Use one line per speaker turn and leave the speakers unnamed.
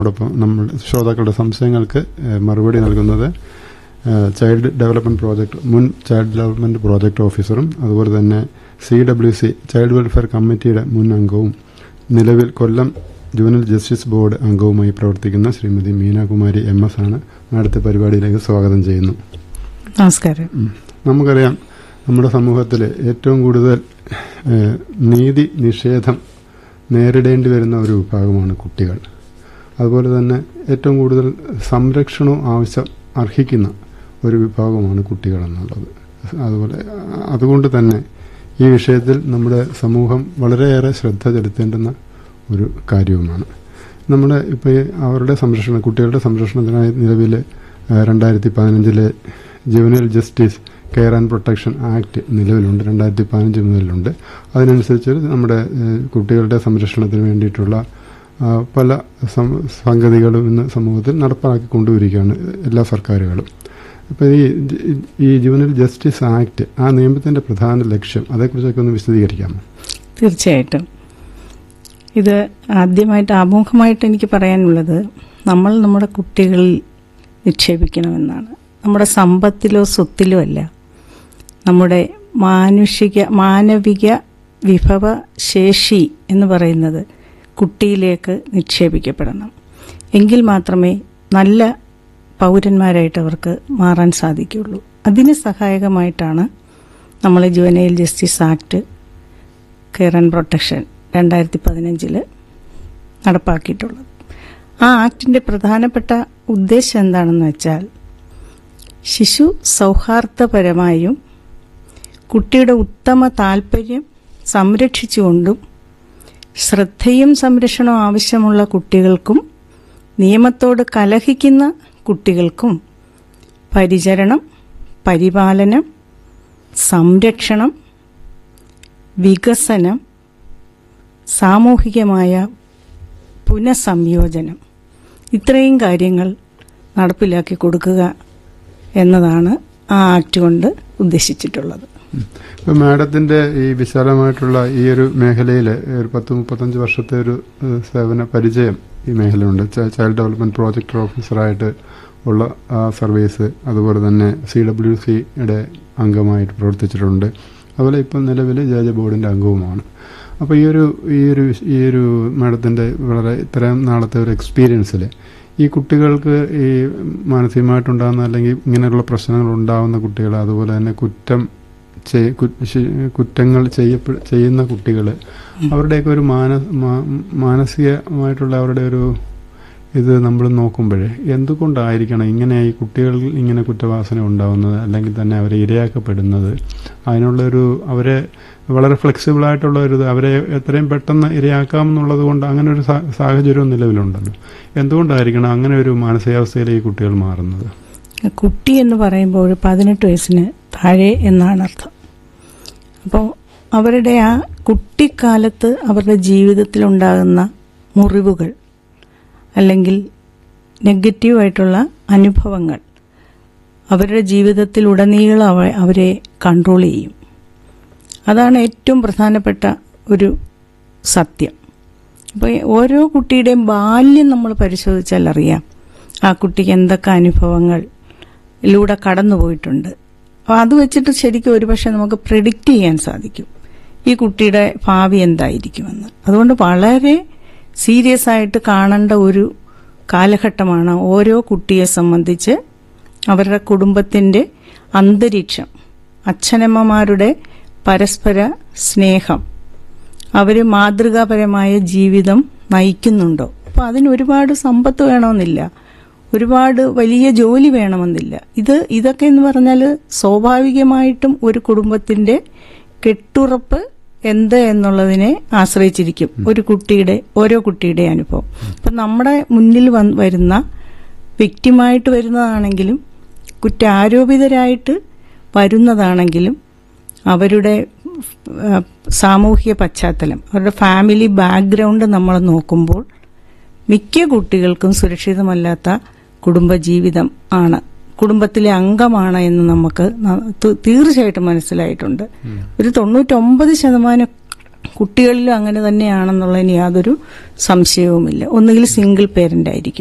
അതോടൊപ്പം നമ്മൾ ശ്രോതാക്കളുടെ സംശയങ്ങൾക്ക് ഏഹ്, മറുപടി നൽകുന്നത് ഏഹ്, ചൈൽഡ് ഡെവലപ്മെന്റ് പ്രോജക്ട് മുൻ ചൈൽഡ് ഡെവലപ്മെന്റ് പ്രോജക്ട് ഓഫീസറും അതുപോലെ തന്നെ C W C child welfare കമ്മിറ്റിയുടെ മുൻ അംഗവും നിലവിൽ കൊല്ലം ജുവനൽ ജസ്റ്റിസ് ബോർഡ് അംഗവുമായി പ്രവർത്തിക്കുന്ന ശ്രീമതി മീനാകുമാരി എം എസ് ആണ് അടുത്ത പരിപാടിയിലേക്ക് സ്വാഗതം ചെയ്യുന്നു
നമസ്കാരം
ഉം. നമുക്കറിയാം നമ്മുടെ സമൂഹത്തിൽ ഏറ്റവും കൂടുതൽ ഏഹ്, നീതി നിഷേധം നേരിടേണ്ടി വരുന്ന ഒരു വിഭാഗമാണ് കുട്ടികൾ അതുപോലെ തന്നെ ഏറ്റവും കൂടുതൽ സംരക്ഷണവും ആവശ്യം അർഹിക്കുന്ന ഒരു വിഭാഗമാണ് കുട്ടികൾ എന്നുള്ളത് അതുപോലെ അ- അതുകൊണ്ട് തന്നെ ഈ വിഷയത്തിൽ നമ്മുടെ സമൂഹം വളരെയേറെ ശ്രദ്ധ ചെലുത്തേണ്ടുന്ന ഒരു കാര്യവുമാണ് നമ്മുടെ ഇപ്പോൾ അവരുടെ സംരക്ഷണം കുട്ടികളുടെ സംരക്ഷണത്തിനായി നിലവിൽ രണ്ടായിരത്തി പതിനഞ്ചിലെ juvenile justice care and protection act നിലവിലുണ്ട് രണ്ടായിരത്തി പതിനഞ്ച് മുതലുണ്ട് അതിനനുസരിച്ച് നമ്മുടെ ഏഹ്, കുട്ടികളുടെ സംരക്ഷണത്തിന് വേണ്ടിയിട്ടുള്ള ആ, പല സം- സംഗതികളും ഇന്ന് സമൂഹത്തിൽ നടപ്പാക്കി കൊണ്ടുവരികയാണ് എല്ലാ സർക്കാരുകളും അപ്പോൾ ഈ ജ- ഈ ജുവനൽ ജസ്റ്റിസ് ആക്ട് ആ നിയമത്തിന്റെ പ്രധാന ലക്ഷ്യം അതേക്കുറിച്ചൊക്കെ ഒന്ന് വിശദീകരിക്കാമോ
തീർച്ചയായിട്ടും ഇത് ആദ്യമായിട്ട് ആമുഖമായിട്ട് എനിക്ക് പറയാനുള്ളത് നമ്മൾ നമ്മുടെ കുട്ടികളിൽ നിക്ഷേപിക്കണമെന്നാണ് നമ്മുടെ സമ്പത്തിലോ സ്വത്തിലോ അല്ല നമ്മുടെ മാനുഷിക മാനവിക വിഭവ ശേഷി എന്ന് പറയുന്നത് കുട്ടിയിലേക്ക് നിക്ഷേപിക്കപ്പെടണം എങ്കിൽ മാത്രമേ നല്ല പൗരന്മാരായിട്ട് അവർക്ക് മാറാൻ സാധിക്കുകയുള്ളൂ അതിന് സഹായകമായിട്ടാണ് നമ്മൾ juvenile justice act care and protection രണ്ടായിരത്തി പതിനഞ്ചിൽ നടപ്പാക്കിയിട്ടുള്ളത് ആ ആക്ടിൻ്റെ പ്രധാനപ്പെട്ട ഉദ്ദേശം എന്താണെന്ന് വെച്ചാൽ ശിശു സൗഹാർദ്ദപരമായും കുട്ടിയുടെ ഉത്തമ താല്പര്യം സംരക്ഷിച്ചുകൊണ്ടും ശ്രദ്ധയും സംരക്ഷണവും ആവശ്യമുള്ള കുട്ടികൾക്കും നിയമത്തോട് കലഹിക്കുന്ന കുട്ടികൾക്കും പരിചരണം പരിപാലനം സംരക്ഷണം വികസനം സാമൂഹികമായ പുനഃസംയോജനം ഇത്രയും കാര്യങ്ങൾ നടപ്പിലാക്കി കൊടുക്കുക എന്നതാണ് ആ ആക്ട് കൊണ്ട് ഉദ്ദേശിച്ചിട്ടുള്ളത്
ഇപ്പൊ മാഡത്തിന്റെ ഈ വിശാലമായിട്ടുള്ള ഈ ഒരു മേഖലയിൽ ഒരു പത്ത് മുപ്പത്തഞ്ച് വർഷത്തെ ഒരു ഏഹ്, സേവന പരിചയം ഈ മേഖലയുണ്ട് ച- ചൈൽഡ് ഡെവലപ്മെന്റ് പ്രോജക്ട് ഓഫീസറായിട്ട് ഉള്ള ആ സർവീസ് അതുപോലെ തന്നെ സി ഡബ്ല്യു സിയുടെ അംഗമായിട്ട് പ്രവർത്തിച്ചിട്ടുണ്ട് അതുപോലെ ഇപ്പം നിലവിൽ ജെ ജെ ബോർഡിന്റെ അംഗവുമാണ് അപ്പോൾ ഈ ഒരു ഈ ഒരു വിഷ- ഈ ഒരു മാഡത്തിന്റെ വളരെ ഇത്രയും നാളത്തെ ഒരു എക്സ്പീരിയൻസിൽ ഈ കുട്ടികൾക്ക് ഈ മാനസികമായിട്ടുണ്ടാകുന്ന അല്ലെങ്കിൽ ഇങ്ങനെയുള്ള പ്രശ്നങ്ങൾ ഉണ്ടാകുന്ന കുട്ടികൾ അതുപോലെ തന്നെ കുറ്റം ചെയ്- കു- ശി- കുറ്റങ്ങൾ ചെയ്യപ്പെ ചെയ്യുന്ന കുട്ടികൾ അവരുടെയൊക്കെ ഒരു മാന മാ- മാനസികമായിട്ടുള്ള അവരുടെ ഒരു ഇത് നമ്മൾ നോക്കുമ്പോഴേ എന്തുകൊണ്ടായിരിക്കണം ഇങ്ങനെ ഈ കുട്ടികളിൽ ഇങ്ങനെ കുറ്റവാസന ഉണ്ടാവുന്നത് അല്ലെങ്കിൽ തന്നെ അവരെ ഇരയാക്കപ്പെടുന്നത് അതിനുള്ള ഒരു അവരെ വളരെ ഫ്ലെക്സിബിൾ ആയിട്ടുള്ള ഒരു ഇത് അവരെ എത്രയും പെട്ടെന്ന് ഇരയാക്കാം എന്നുള്ളത് കൊണ്ട് അങ്ങനെ ഒരു സാ- സാഹചര്യവും നിലവിലുണ്ടല്ലോ എന്തുകൊണ്ടായിരിക്കണം അങ്ങനെ ഒരു മാനസികാവസ്ഥയിലേക്ക് കുട്ടികൾ മാറുന്നത്
കുട്ടി എന്ന് പറയുമ്പോൾ ഒരു പതിനെട്ട് വയസ്സിന് താഴെ എന്നാണ് അർത്ഥം അപ്പോൾ അവരുടെ ആ കുട്ടിക്കാലത്ത് അവരുടെ ജീവിതത്തിലുണ്ടാകുന്ന മുറിവുകൾ അല്ലെങ്കിൽ നെഗറ്റീവായിട്ടുള്ള അനുഭവങ്ങൾ അവരുടെ ജീവിതത്തിലുടനീളം അവ അവരെ കൺട്രോൾ ചെയ്യും അതാണ് ഏറ്റവും പ്രധാനപ്പെട്ട ഒരു സത്യം അപ്പോൾ ഓരോ കുട്ടിയുടെയും ബാല്യം നമ്മൾ പരിശോധിച്ചാൽ അറിയാം ആ കുട്ടിക്ക് എന്തൊക്കെ അനുഭവങ്ങളിലൂടെ കടന്നു പോയിട്ടുണ്ട് അപ്പോൾ അത് വെച്ചിട്ട് ശരിക്കും ഒരുപക്ഷെ നമുക്ക് പ്രിഡിക്റ്റ് ചെയ്യാൻ സാധിക്കും ഈ കുട്ടിയുടെ ഭാവി എന്തായിരിക്കുമെന്ന് അതുകൊണ്ട് വളരെ സീരിയസ് ആയിട്ട് കാണേണ്ട ഒരു കാലഘട്ടമാണ് ഓരോ കുട്ടിയെ സംബന്ധിച്ച് അവരുടെ കുടുംബത്തിൻ്റെ അന്തരീക്ഷം അച്ഛനമ്മമാരുടെ പരസ്പര സ്നേഹം അവർ മാതൃകാപരമായ ജീവിതം നയിക്കുന്നുണ്ടോ അപ്പോൾ അതിന് ഒരുപാട് സമ്പത്ത് വേണമെന്നില്ല ഒരുപാട് വലിയ ജോലി വേണമെന്നില്ല ഇത് ഇതൊക്കെ എന്ന് പറഞ്ഞാൽ സ്വാഭാവികമായിട്ടും ഒരു കുടുംബത്തിന്റെ കെട്ടുറപ്പ് എന്ത് എന്നുള്ളതിനെ ആശ്രയിച്ചിരിക്കും ഒരു കുട്ടിയുടെ ഓരോ കുട്ടിയുടെ അനുഭവം അപ്പം നമ്മുടെ മുന്നിൽ വന്ന് വരുന്ന വ്യക്തിമായിട്ട് വരുന്നതാണെങ്കിലും കുറ്റാരോപിതരായിട്ട് വരുന്നതാണെങ്കിലും അവരുടെ ആ, സാമൂഹിക പശ്ചാത്തലം അവരുടെ ഫാമിലി ബാക്ക്ഗ്രൗണ്ട് നമ്മൾ നോക്കുമ്പോൾ മിക്ക കുട്ടികൾക്കും സുരക്ഷിതമല്ലാത്ത കുടുംബജീവിതം ആണ് കുടുംബത്തിലെ അംഗമാണ് എന്ന് നമുക്ക് ന- ത- തീർച്ചയായിട്ടും മനസ്സിലായിട്ടുണ്ട് ഒരു തൊണ്ണൂറ്റൊമ്പത് ശതമാനം കുട്ടികളിലും അങ്ങനെ തന്നെയാണെന്നുള്ളതിന് യാതൊരു സംശയവുമില്ല ഒന്നുകിൽ സിംഗിൾ പേരന്റ് ആയിരിക്കും